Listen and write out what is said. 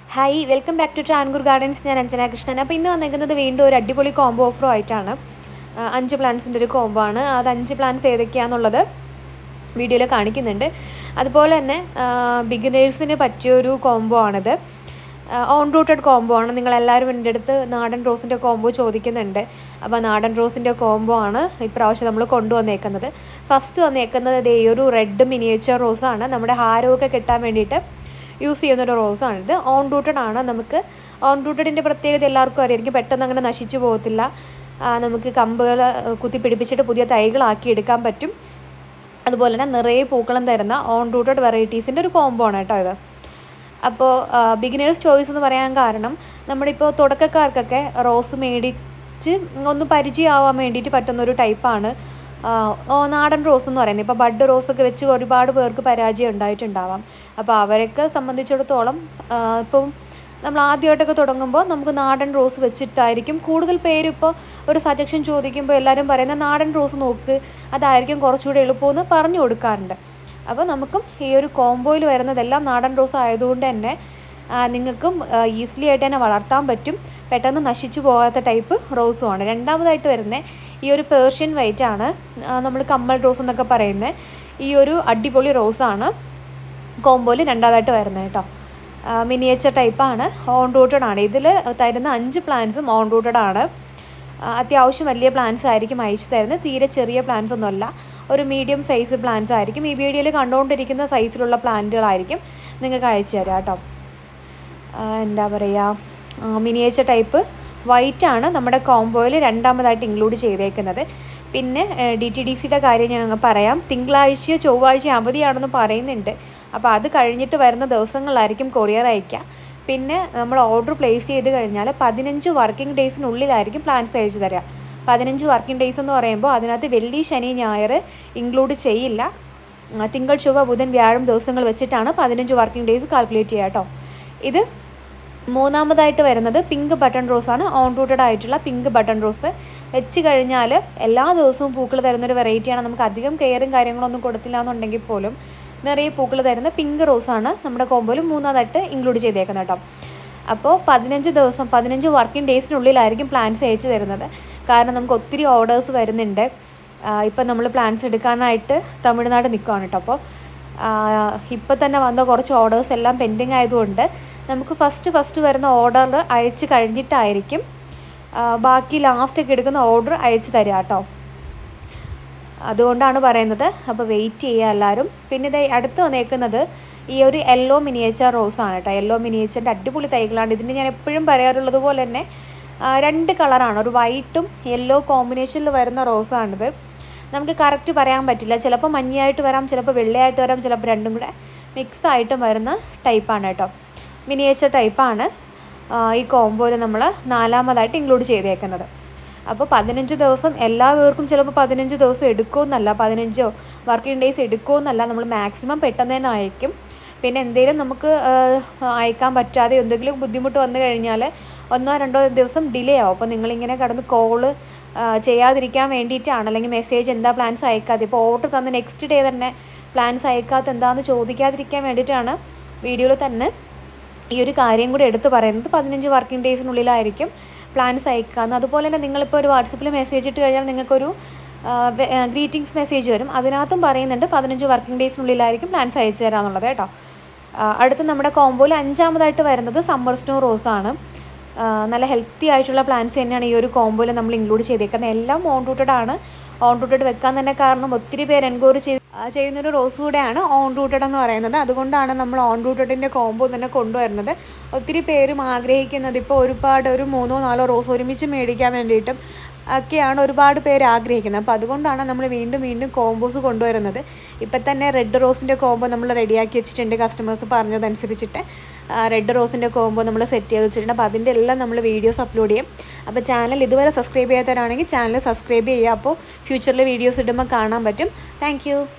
hi welcome back to Travancore gardens ഞാൻ അഞ്ജന കൃഷ്ണൻ അപ്പോൾ ഇന്ന് വന്നേക്കുന്നത് വീണ്ടും ഒരു അടിപൊളി കോംബോ ഓഫറും ആയിട്ടാണ് ആ, അഞ്ച് പ്ലാൻസിൻ്റെ ഒരു കോംബോ ആണ് അത് അഞ്ച് പ്ലാൻസ് ഏതൊക്കെയാണെന്നുള്ളത് വീഡിയോയിൽ കാണിക്കുന്നുണ്ട് അതുപോലെ തന്നെ ബിഗിനേഴ്സിന് പറ്റിയൊരു കോംബോ ആണിത് ഓൺ റൂട്ടഡ് കോംബോ ആണ് നിങ്ങളെല്ലാവരും എൻ്റെ അടുത്ത് നാടൻ റോസിൻ്റെ കോംബോ ചോദിക്കുന്നുണ്ട് അപ്പോൾ നാടൻ റോസിൻ്റെ കോംബോ ആണ് ഇപ്രാവശ്യം നമ്മൾ കൊണ്ടുവന്നേക്കുന്നത് ഫസ്റ്റ് വന്നേക്കുന്നത് ദേ ഈ ഒരു റെഡ് മിനിയേച്ചർ റോസാണ് നമ്മുടെ ഹാരമൊക്കെ കിട്ടാൻ വേണ്ടിയിട്ട് യൂസ് ചെയ്യുന്ന ഒരു റോസാണിത് ഓൺ റൂട്ടഡ് ആണ് നമുക്ക് ഓൺ റൂട്ടഡിൻ്റെ പ്രത്യേകത എല്ലാവർക്കും അറിയായിരിക്കും പെട്ടെന്ന് അങ്ങനെ നശിച്ചു പോകത്തില്ല ആ, നമുക്ക് കമ്പുകൾ കുത്തി പിടിപ്പിച്ചിട്ട് പുതിയ തൈകളാക്കി എടുക്കാൻ പറ്റും അതുപോലെ തന്നെ നിറയെ പൂക്കളം തരുന്ന ഓൺ റൂട്ടഡ് വെറൈറ്റീസിൻ്റെ ഒരു കോംബോ ആണ് കേട്ടോ ഇത് അപ്പോൾ ബിഗിനേഴ്സ് ചോയ്സ് എന്ന് പറയാൻ കാരണം നമ്മളിപ്പോൾ തുടക്കക്കാർക്കൊക്കെ റോസ് മേടിച്ച് ഒന്ന് പരിചയമാവാൻ വേണ്ടിയിട്ട് പറ്റുന്ന ഒരു ടൈപ്പാണ് നാടൻ റോസ് എന്ന് പറയുന്നത് ഇപ്പോൾ ബഡ് റോസൊക്കെ വെച്ച് ഒരുപാട് പേർക്ക് പരാജയം ഉണ്ടായിട്ടുണ്ടാവാം അപ്പോൾ അവരൊക്കെ സംബന്ധിച്ചിടത്തോളം ആ, ഇപ്പം നമ്മൾ ആദ്യമായിട്ടൊക്കെ തുടങ്ങുമ്പോൾ നമുക്ക് നാടൻ റോസ് വെച്ചിട്ടായിരിക്കും കൂടുതൽ പേര് ഇപ്പോൾ ഒരു സജഷൻ ചോദിക്കുമ്പോൾ എല്ലാവരും പറയുന്ന നാടൻ റോസ് നോക്ക് അതായിരിക്കും കുറച്ചുകൂടി എളുപ്പമെന്ന് പറഞ്ഞു കൊടുക്കാറുണ്ട് അപ്പോൾ നമുക്കും ഈ ഒരു കോംബോയിൽ വരുന്നതെല്ലാം നാടൻ റോസ് ആയതുകൊണ്ട് തന്നെ ആ, നിങ്ങൾക്കും ഈസിലി ആയിട്ട് തന്നെ വളർത്താൻ പറ്റും പെട്ടെന്ന് നശിച്ചു പോകാത്ത ടൈപ്പ് റോസുമാണ് രണ്ടാമതായിട്ട് വരുന്നത് ഈ ഒരു പേർഷ്യൻ വൈറ്റ് ആണ് നമ്മൾ കമ്മൽ റോസ് എന്നൊക്കെ പറയുന്നത് ഈ ഒരു അടിപൊളി റോസാണ് കോംബോയിൽ രണ്ടാമതായിട്ട് വരുന്നത് കേട്ടോ മിനിയേച്ചർ ടൈപ്പാണ് ഓൺ റൂട്ടഡ് ആണ് ഇതിൽ തരുന്ന അഞ്ച് പ്ലാന്റ്സും ഓൺ റൂട്ടഡ് ആണ് ആ, അത്യാവശ്യം വലിയ പ്ലാന്റ്സ് ആയിരിക്കും അയച്ചു തരുന്നത് തീരെ ചെറിയ പ്ലാന്റ്സ് ഒന്നുമല്ല ഒരു മീഡിയം സൈസ് പ്ലാന്റ്സ് ആയിരിക്കും ഈ വീഡിയോയിൽ കണ്ടുകൊണ്ടിരിക്കുന്ന സൈസിലുള്ള പ്ലാന്റുകളായിരിക്കും നിങ്ങൾക്ക് അയച്ചു തരാം കേട്ടോ ആ, എന്താ പറയുക മിനിയേച്ചർ ടൈപ്പ് വൈറ്റ് ആണ് നമ്മുടെ കോംബോയിൽ രണ്ടാമതായിട്ട് ഇൻക്ലൂഡ് ചെയ്തേക്കുന്നത് പിന്നെ ഡി ടി ഡി സിയുടെ കാര്യം ഞങ്ങൾ പറയാം തിങ്കളാഴ്ചയോ ചൊവ്വാഴ്ചയോ അവധിയാണെന്ന് പറയുന്നുണ്ട് അപ്പോൾ അത് കഴിഞ്ഞിട്ട് വരുന്ന ദിവസങ്ങളിലായിരിക്കും കൊറിയർ അയക്കുക പിന്നെ നമ്മൾ ഓർഡർ പ്ലേസ് ചെയ്ത് കഴിഞ്ഞാൽ പതിനഞ്ച് വർക്കിംഗ് ഡേയ്സിനുള്ളിലായിരിക്കും പ്ലാൻസ് അയച്ചു തരിക പതിനഞ്ച് വർക്കിംഗ് ഡേയ്സ് എന്ന് പറയുമ്പോൾ അതിനകത്ത് വെള്ളി ശനി ഞായർ ഇൻക്ലൂഡ് ചെയ്യില്ല ആ, തിങ്കൾ ചൊവ്വ ബുധൻ വ്യാഴം ദിവസങ്ങൾ വെച്ചിട്ടാണ് പതിനഞ്ച് വർക്കിംഗ് ഡേയ്സ് കാൽക്കുലേറ്റ് ചെയ്യുക കേട്ടോ ഇത് മൂന്നാമതായിട്ട് വരുന്നത് പിങ്ക് ബട്ടൺ റോസാണ് ഓൺ റൂട്ടഡ് ആയിട്ടുള്ള പിങ്ക് ബട്ടൺ റോസ് വെച്ച് കഴിഞ്ഞാൽ എല്ലാ ദിവസവും പൂക്കൾ തരുന്നൊരു വെറൈറ്റിയാണ് നമുക്ക് അധികം കെയറും കാര്യങ്ങളൊന്നും കൊടുത്തില്ല എന്നുണ്ടെങ്കിൽ പോലും നിറയെ പൂക്കൾ തരുന്ന പിങ്ക് റോസാണ് നമ്മുടെ കോമ്പോയിൽ മൂന്നാമതായിട്ട് ഇൻക്ലൂഡ് ചെയ്തേക്കുന്നത് കേട്ടോ അപ്പോൾ പതിനഞ്ച് ദിവസം പതിനഞ്ച് വർക്കിംഗ് ഡേയ്സിനുള്ളിലായിരിക്കും പ്ലാൻസ് അയച്ചു തരുന്നത് കാരണം നമുക്ക് ഒത്തിരി ഓർഡേഴ്സ് വരുന്നുണ്ട് ഇപ്പം നമ്മൾ പ്ലാൻസ് എടുക്കാനായിട്ട് തമിഴ്നാട് നിൽക്കുകയാണ് കേട്ടോ അപ്പോൾ ഇപ്പം തന്നെ വന്ന കുറച്ച് ഓർഡേഴ്സ് എല്ലാം പെൻഡിങ് ആയതുകൊണ്ട് നമുക്ക് ഫസ്റ്റ് ഫസ്റ്റ് വരുന്ന ഓർഡർ അയച്ച് കഴിഞ്ഞിട്ടായിരിക്കും ആ, ബാക്കി ലാസ്റ്റൊക്കെ എടുക്കുന്ന ഓർഡർ അയച്ച് തരിക കേട്ടോ അതുകൊണ്ടാണ് പറയുന്നത് അപ്പോൾ വെയിറ്റ് ചെയ്യുക എല്ലാവരും പിന്നെ ഇത് അടുത്ത് വന്നേക്കുന്നത് ഈ ഒരു യെല്ലോ മിനിയേച്ചർ റോസാണ് കേട്ടോ യെല്ലോ മിനിയേച്ചറിൻ്റെ അടിപൊളി തൈകളാണ് ഇതിന് ഞാൻ എപ്പോഴും പറയാറുള്ളത് പോലെ തന്നെ ആ, രണ്ട് കളറാണ് ഒരു വൈറ്റും യെല്ലോ കോമ്പിനേഷനിൽ വരുന്ന റോസാണിത് നമുക്ക് കറക്റ്റ് പറയാൻ പറ്റില്ല ചിലപ്പോൾ മഞ്ഞയായിട്ട് വരാം ചിലപ്പോൾ വെള്ളയായിട്ട് വരാം ചിലപ്പോൾ രണ്ടും കൂടെ മിക്സ് ആയിട്ടും വരുന്ന ടൈപ്പാണ് കേട്ടോ മിനിയേച്ചർ ടൈപ്പാണ് ഈ കോംബോയിൽ നമ്മൾ നാലാമതായിട്ട് ഇൻക്ലൂഡ് ചെയ്തേക്കുന്നത് അപ്പോൾ പതിനഞ്ച് ദിവസം എല്ലാ പേർക്കും ചിലപ്പോൾ പതിനഞ്ച് ദിവസം എടുക്കുമെന്നല്ല പതിനഞ്ചോ വർക്കിംഗ് ഡേയ്സ് എടുക്കുമെന്നല്ല നമ്മൾ മാക്സിമം പെട്ടെന്ന് തന്നെ അയക്കും പിന്നെ എന്തെങ്കിലും നമുക്ക് ആ, അയക്കാൻ പറ്റാതെ എന്തെങ്കിലും ബുദ്ധിമുട്ട് വന്നു കഴിഞ്ഞാൽ ഒന്നോ രണ്ടോ ദിവസം ഡിലേ ആവും അപ്പോൾ നിങ്ങളിങ്ങനെ കടന്ന് കോള് ചെയ്യാതിരിക്കാൻ വേണ്ടിയിട്ടാണ് അല്ലെങ്കിൽ മെസ്സേജ് എന്താ പ്ലാൻസ് അയക്കാതെ ഇപ്പോൾ ഓർഡർ തന്ന് നെക്സ്റ്റ് ഡേ തന്നെ പ്ലാൻസ് അയക്കാത്ത എന്താണെന്ന് ചോദിക്കാതിരിക്കാൻ വേണ്ടിയിട്ടാണ് വീഡിയോയിൽ തന്നെ ഈ ഒരു കാര്യം കൂടി എടുത്തു പറയുന്നത് പതിനഞ്ച് വർക്കിംഗ് ഡേയ്സിനുള്ളിലായിരിക്കും പ്ലാൻസ് അയക്കാമെന്ന് അതുപോലെ തന്നെ നിങ്ങളിപ്പോൾ ഒരു വാട്സപ്പിൽ മെസ്സേജ് ഇട്ട് കഴിഞ്ഞാൽ നിങ്ങൾക്കൊരു ഗ്രീറ്റിംഗ്സ് മെസ്സേജ് വരും അതിനകത്തും പറയുന്നുണ്ട് പതിനഞ്ച് വർക്കിംഗ് ഡേയ്സിനുള്ളിലായിരിക്കും പ്ലാൻസ് അയച്ചു തരാമെന്നുള്ളത് കേട്ടോ ആ, അടുത്ത് നമ്മുടെ കോംബോയിൽ അഞ്ചാമതായിട്ട് വരുന്നത് സമ്മർ സ്നോ റോസാണ് ആ, നല്ല ഹെൽത്തി ആയിട്ടുള്ള പ്ലാന്റ്സ് തന്നെയാണ് ഈ ഒരു കോംബോയിൽ നമ്മൾ ഇൻക്ലൂഡ് ചെയ്തേക്കുന്നത് എല്ലാം ഓൺ റൂട്ടഡ് ആണ് ഓൺ റൂട്ടഡ് വെക്കാൻ തന്നെ കാരണം ഒത്തിരി പേര് എൻക്വയറി ചെയ്ത് ആ, ചെയ്യുന്നൊരു റോസ് കൂടെയാണ് ഓൺ റൂട്ടഡ് എന്ന് പറയുന്നത് അതുകൊണ്ടാണ് നമ്മൾ ഓൺ റൂട്ടഡിൻ്റെ കോംബോ തന്നെ കൊണ്ടുവരുന്നത് ഒത്തിരി പേരും ആഗ്രഹിക്കുന്നത് ഇപ്പോൾ ഒരുപാട് ഒരു മൂന്നോ നാലോ റോസ് ഒരുമിച്ച് മേടിക്കാൻ വേണ്ടിയിട്ടും ഒക്കെയാണ് ഒരുപാട് പേര് ആഗ്രഹിക്കുന്നത് അപ്പോൾ അതുകൊണ്ടാണ് നമ്മൾ വീണ്ടും വീണ്ടും കോംബോസ് കൊണ്ടുവരുന്നത് ഇപ്പം തന്നെ റെഡ് റോസിൻ്റെ കോംബോ നമ്മൾ റെഡിയാക്കി വെച്ചിട്ടുണ്ട് കസ്റ്റമേഴ്സ് പറഞ്ഞതനുസരിച്ചിട്ട് റെഡ് റോസിൻ്റെ കോംബോ നമ്മൾ സെറ്റ് ചെയ്ത് വെച്ചിട്ടുണ്ട് അപ്പോൾ അതിൻ്റെ എല്ലാം നമ്മൾ വീഡിയോസ് അപ്ലോഡ് ചെയ്യും അപ്പോൾ ചാനൽ ഇതുവരെ സബ്സ്ക്രൈബ് ചെയ്യാത്തവരാണെങ്കിൽ ചാനൽ സബ്സ്ക്രൈബ് ചെയ്യുക അപ്പോൾ ഫ്യൂച്ചറിൽ വീഡിയോസ് ഇടുമ്പോൾ കാണാൻ പറ്റും താങ്ക്